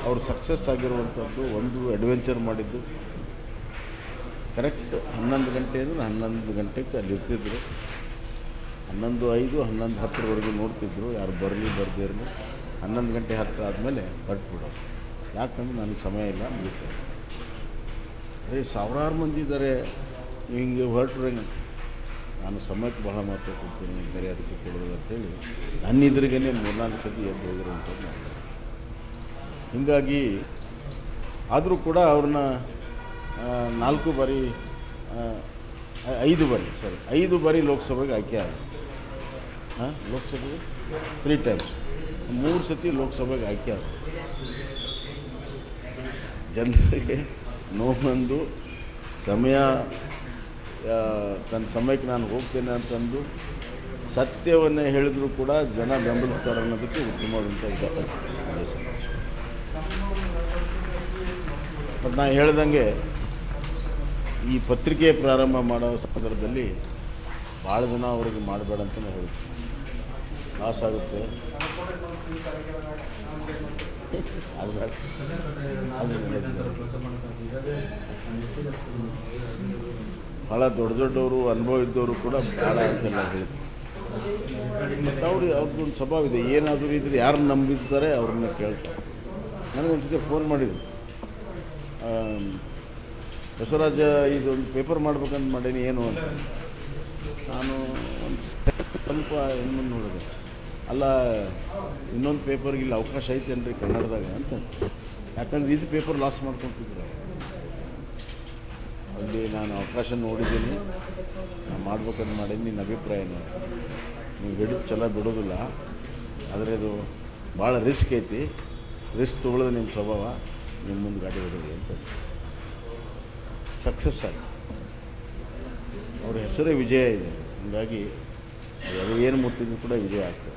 ಅವರು ಸಕ್ಸಸ್ ಆಗಿರುವಂಥದ್ದು ಒಂದು ಅಡ್ವೆಂಚರ್ ಮಾಡಿದ್ದು ಕರೆಕ್ಟ್ ಹನ್ನೊಂದು ಗಂಟೆ ಅಂದರೆ ಹನ್ನೊಂದು ಗಂಟೆಗೆ ಅಲ್ಲಿ ಇರ್ತಿದ್ರು ಹನ್ನೊಂದು ಐದು ಹನ್ನೊಂದು ಹತ್ತರವರೆಗೂ ನೋಡ್ತಿದ್ರು ಯಾರು ಬರಲಿ ಬರ್ದೇ ಇರಲಿ ಹನ್ನೊಂದು ಗಂಟೆ ಹತ್ತಿರ ಆದಮೇಲೆ ಹೊರಟ್ಬಿಡೋದು ಯಾಕಂದ್ರೆ ನನಗೆ ಸಮಯ ಇಲ್ಲ ಮುಗಿತು ಅದೇ ಸಾವಿರಾರು ಮಂದಿ ಇದ್ದಾರೆ ಹಿಂಗೆ ಹೊರಟ್ರೆ ನಾನು ಸಮಯಕ್ಕೆ ಬಹಳ ಮಹತ್ವ ಕೊಡ್ತೀನಿ ಬೇರೆ ಅದಕ್ಕೆ ಕೊಡೋದು ಅಂತೇಳಿ ನನ್ನ ಎದುರಿಗೇ ಮೂರ್ನಾಲ್ಕು ಸತಿ ಎದ್ದು ಹೋಗಿರುವಂಥದ್ದು ನಾನು ಹೀಗಾಗಿ ಆದರೂ ಕೂಡ ಅವ್ರನ್ನ ಆ, ನಾಲ್ಕು ಬಾರಿ ಆ, ಐ- ಐದು ಬಾರಿ ಸಾರಿ ಐದು ಬಾರಿ ಲೋಕಸಭೆಗೆ ಆಯ್ಕೆ ಆದ ಹಾಂ ಲೋಕಸಭೆಗೆ ತ್ರೀ ಟೈಮ್ಸ್ ಮೂರು ಸತಿ ಲೋಕಸಭೆಗೆ ಆಯ್ಕೆ ಆದ ಜನರಿಗೆ ನೋವಂದು ಸಮಯ ಆ, ತನ್ನ ಸಮಯಕ್ಕೆ ನಾನು ಹೋಗ್ತೇನೆ ಅಂತಂದು ಸತ್ಯವನ್ನೇ ಹೇಳಿದ್ರು ಕೂಡ ಜನ ಬೆಂಬಲಿಸ್ತಾರೆ ಅನ್ನೋದಕ್ಕೆ ಉತ್ತಮವಾದಂಥ ಉದಾಹರಣೆ ಮತ್ತು ನಾನು ಹೇಳ್ದಂಗೆ ಈ ಪತ್ರಿಕೆ ಪ್ರಾರಂಭ ಮಾಡೋ ಸಂದರ್ಭದಲ್ಲಿ ಭಾಳ ಜನ ಅವರಿಗೆ ಮಾಡಬೇಡ ಅಂತಲೇ ಹೇಳ್ತೀನಿ ಲಾಸ್ ಆಗುತ್ತೆ ಅದು ಬೇಡ ಅದು ನಡೆದಿದೆ. ಭಾಳ ದೊಡ್ಡ ದೊಡ್ಡವರು ಅನುಭವ ಇದ್ದವರು ಕೂಡ ಭಾಳ ಅಂತೆಲ್ಲ ಹೇಳಿದ್ರು ಮತ್ತು ಅವ್ರು ಅವ್ರದ್ದೊಂದು ಸ್ವಭಾವ ಇದೆ ಏನಾದರೂ ಇದ್ರೆ ಯಾರು ನಂಬಿದ್ದಾರೆ ಅವ್ರನ್ನ ಕೇಳ್ತಾರೆ ನನಗೊಂದ್ಸತಿ ಫೋನ್ ಮಾಡಿದ್ರು ಆಮ್, ಬಸವರಾಜ ಇದೊಂದು ಪೇಪರ್ ಮಾಡ್ಬೇಕಂತ ಮಾಡೀನಿ ಏನು ಅಂತ ನಾನು ಒಂದು ಸ್ವಲ್ಪ ಇನ್ನು ನೋಡಿದೆ ಅಲ್ಲ ಇನ್ನೊಂದು ಪೇಪರ್ಗೆ ಇಲ್ಲಿ ಅವಕಾಶ ಐತೇನ್ರಿ ಕನ್ನಡದಾಗ ಅಂತ ಯಾಕಂದ್ರೆ ಇದು ಪೇಪರ್ ಲಾಸ್ ಮಾಡ್ಕೊತಿದ್ರು ಅಲ್ಲಿ ನಾನು ಅವಕಾಶ ನೋಡಿದ್ದೀನಿ ನಾನು ಮಾಡ್ಬೇಕಂತ ಮಾಡೀನಿ ನಿನ್ನ ಅಭಿಪ್ರಾಯ ಏನು ನೀವು ಬಿಡೋದು ಚಲೋ ಬಿಡೋದಿಲ್ಲ ಆದರೆ ಇದು ಭಾಳ ರಿಸ್ಕ್ ಐತಿ ರಿಸ್ಕ್ ತೊಗೊಳ್ಳೋದು ನಿಮ್ಮ ಸ್ವಭಾವ ನಿಮ್ಮ ಮುಂದೆ ಗಾಡಿ ಹೊಡೋದು ಅಂತ ಸಕ್ಸಸ್ ಆಗಿ ಅವ್ರ ಹೆಸರೇ ವಿಜಯ ಇದೆ ಹೀಗಾಗಿ ಅದು ಏನು ಮುಟ್ಟಿದ್ರು ಕೂಡ ವಿಜಯ ಆಗ್ತದೆ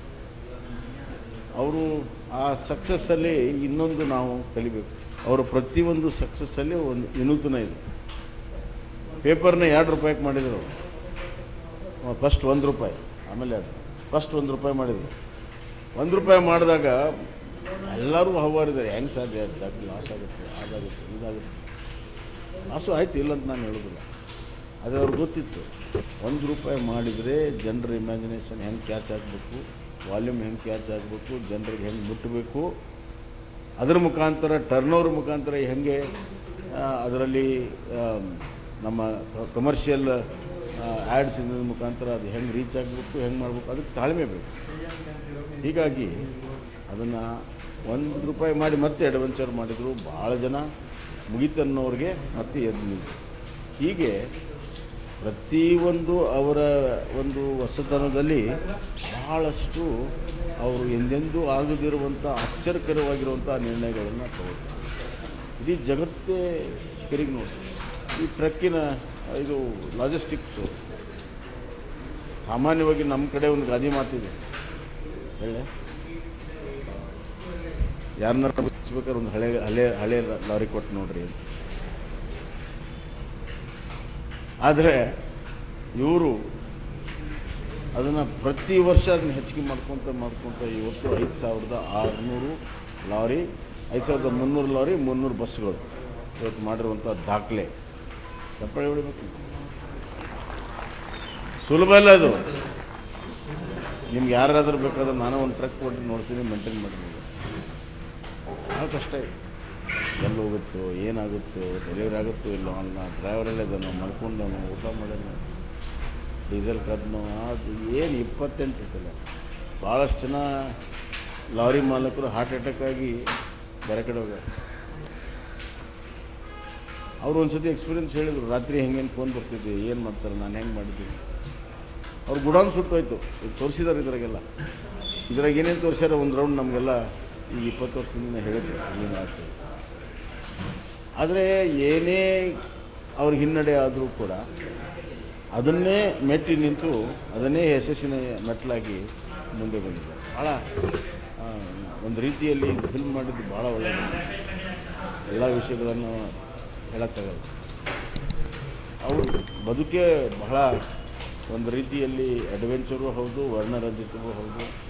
ಅವರು ಆ ಸಕ್ಸಸ್ಸಲ್ಲಿ ಇನ್ನೊಂದು ನಾವು ಕಲಿಬೇಕು ಅವರ ಪ್ರತಿಯೊಂದು ಸಕ್ಸಸ್ಸಲ್ಲಿ ಒಂದು ವಿನೂತನ ಇದೆ ಪೇಪರ್ನ ಎರಡು ರೂಪಾಯಿಗೆ ಮಾಡಿದರು ಫಸ್ಟ್ ಒಂದು ರೂಪಾಯಿ ಆಮೇಲೆ ಎರಡು ಫಸ್ಟ್ ಒಂದು ರೂಪಾಯಿ ಮಾಡಿದರು ಒಂದು ರೂಪಾಯಿ ಮಾಡಿದಾಗ ಎಲ್ಲರೂ ಹವಾರಿದ್ದಾರೆ ಹೆಂಗೆ ಸಾಧ್ಯ ಆಗುತ್ತೆ ಲಾಸ್ ಆಗುತ್ತೆ ಅದಾಗುತ್ತೆ ಇದಾಗುತ್ತೆ ಲಾಸು ಆಯ್ತು ಇಲ್ಲ ಅಂತ ನಾನು ಹೇಳೋದಿಲ್ಲ ಅದು ಅವ್ರಿಗೆ ಗೊತ್ತಿತ್ತು ಒಂದು ರೂಪಾಯಿ ಮಾಡಿದರೆ ಜನರ ಇಮ್ಯಾಜಿನೇಷನ್ ಹೆಂಗೆ ಕ್ಯಾಚ್ ಆಗಬೇಕು ವಾಲ್ಯೂಮ್ ಹೆಂಗೆ ಕ್ಯಾಚ್ ಆಗಬೇಕು ಜನರಿಗೆ ಹೆಂಗೆ ಮುಟ್ಟಬೇಕು ಅದರ ಮುಖಾಂತರ ಟರ್ನ್ ಓವರ್ ಮುಖಾಂತರ ಹೆಂಗೆ ಅದರಲ್ಲಿ ನಮ್ಮ ಕಮರ್ಷಿಯಲ್ ಆ್ಯಡ್ಸ್ ಮುಖಾಂತರ ಅದು ಹೆಂಗೆ ರೀಚ್ ಆಗಬೇಕು ಹೆಂಗೆ ಮಾಡಬೇಕು ಅದಕ್ಕೆ ತಾಳ್ಮೆ ಬೇಕು ಹೀಗಾಗಿ ಅದನ್ನು ಒಂದು ರೂಪಾಯಿ ಮಾಡಿ ಮತ್ತೆ ಅಡ್ವೆಂಚರ್ ಮಾಡಿದರು ಭಾಳ ಜನ ಮುಗಿತನ್ನೋರಿಗೆ ಮತ್ತೆ ಎದ್ದು ನಿಂತು ಹೀಗೆ ಪ್ರತಿಯೊಂದು ಅವರ ಒಂದು ಹೊಸತನದಲ್ಲಿ ಬಹಳಷ್ಟು ಅವರು ಎಂದೆಂದೂ ಆಗದಿರುವಂಥ ಆಶ್ಚರ್ಯಕರವಾಗಿರುವಂಥ ನಿರ್ಣಯಗಳನ್ನು ತಗೊಳ್ತಾರೆ ಇಡೀ ಜಗತ್ತೇ ತಿರುಗಿ ನೋಡಿ ಈ ಟ್ರಕ್ಕಿನ ಇದು ಲಾಜಿಸ್ಟಿಕ್ಸು ಸಾಮಾನ್ಯವಾಗಿ ನಮ್ಮ ಕಡೆ ಒಂದು ಗಾದಿ ಮಾತಿದೆ ಹೇಳೆ ಯಾರನ್ನ ಬಿಡಿಸ್ಬೇಕಾದ್ರೆ ಒಂದು ಹಳೆ ಹಳೆ ಹಳೆ ಲಾರಿ ಕೊಟ್ಟು ನೋಡ್ರಿ ಅಂತ ಆದರೆ ಇವರು ಅದನ್ನು ಪ್ರತಿ ವರ್ಷ ಅದನ್ನ ಹೆಚ್ಚಿಗೆ ಮಾಡ್ಕೊತ ಮಾಡ್ಕೊತ ಇವತ್ತು ಐದು ಸಾವಿರದ ಆರುನೂರು ಲಾರಿ ಐದು ಸಾವಿರದ ಮುನ್ನೂರು ಲಾರಿ ಮುನ್ನೂರು ಬಸ್ಗಳು ಇವತ್ತು ಮಾಡಿರುವಂಥ ದಾಖಲೆ ಚಪ್ಪಾಳೆ ಹೊಡಿಬೇಕು ಸುಲಭ ಇಲ್ಲ ಅದು ನಿಮ್ಗೆ ಯಾರಾದರೂ ಬೇಕಾದ್ರೆ ನಾನು ಒಂದು ಟ್ರಕ್ ಕೊಟ್ಟು ನೋಡ್ತೀನಿ ಮೇಂಟೈನ್ ಮಾಡ್ತೀನಿ ಭಾಳ ಕಷ್ಟ ಇದೆ ಎಲ್ಲಿ ಹೋಗುತ್ತೋ ಏನಾಗುತ್ತೋ ಡೆಲಿವರಿ ಆಗುತ್ತೋ ಇಲ್ಲೋ ಅನ್ನ ಡ್ರೈವರಲ್ಲೇ ಅದನ್ನು ಮಲ್ಕೊಂಡು ಊಟ ಮಾಡೋಣ ಡೀಸೆಲ್ ಕದ್ನೋ ಅದು ಏನು ಇಪ್ಪತ್ತೆಂಟು ಇರ್ತಲ್ಲ ಭಾಳಷ್ಟು ಜನ ಲಾರಿ ಮಾಲಕರು ಹಾರ್ಟ್ ಅಟ್ಯಾಕ್ ಆಗಿ ಬೇರೆ ಕಡೆ ಹೋಗ್ಯಾರ ಅವರು ಒಂದು ಸತಿ ಎಕ್ಸ್ಪೀರಿಯನ್ಸ್ ಹೇಳಿದರು ರಾತ್ರಿ ಹೆಂಗೇನು ಫೋನ್ ಬರ್ತಿದ್ದೆ ಏನು ಮಾಡ್ತಾರೆ ನಾನು ಹೆಂಗೆ ಮಾಡಿದ್ದೀನಿ ಅವ್ರು ಗುಡಾನ್ ಸುಟ್ಟೋಯ್ತು ಈಗ ತೋರಿಸಿದಾರೆ ಇದ್ರಾಗೆಲ್ಲ ಇದ್ರಾಗ ಏನೇನು ತೋರಿಸ್ಯಾರ ಒಂದು ರೌಂಡ್ ನಮಗೆಲ್ಲ ಈಗ ಇಪ್ಪತ್ತು ವರ್ಷದಿಂದ ಹೇಳಿದ್ರು ಏನು ಆಗ್ತದೆ ಆದರೆ ಏನೇ ಅವ್ರಿಗೆ ಹಿನ್ನಡೆ ಆದರೂ ಕೂಡ ಅದನ್ನೇ ಮೆಟ್ಟಿ ನಿಂತು ಅದನ್ನೇ ಯಶಸ್ಸಿನ ಮೆಟ್ಟಲಾಗಿ ಮುಂದೆ ಬಂದಿದ್ದಾರೆ ಭಾಳ ಆ, ಒಂದು ರೀತಿಯಲ್ಲಿ ಫಿಲ್ಮ್ ಮಾಡಿದ್ದು ಭಾಳ ಒಳ್ಳೆಯದು ಎಲ್ಲ ವಿಷಯಗಳನ್ನು ಹೇಳೋಕ್ಕಾಗಲ್ಲ ಅವರು ಬದುಕೇ ಬಹಳ ಒಂದು ರೀತಿಯಲ್ಲಿ ಅಡ್ವೆಂಚರು ಹೌದು ವರ್ಣರಂಜಿತವೂ ಹೌದು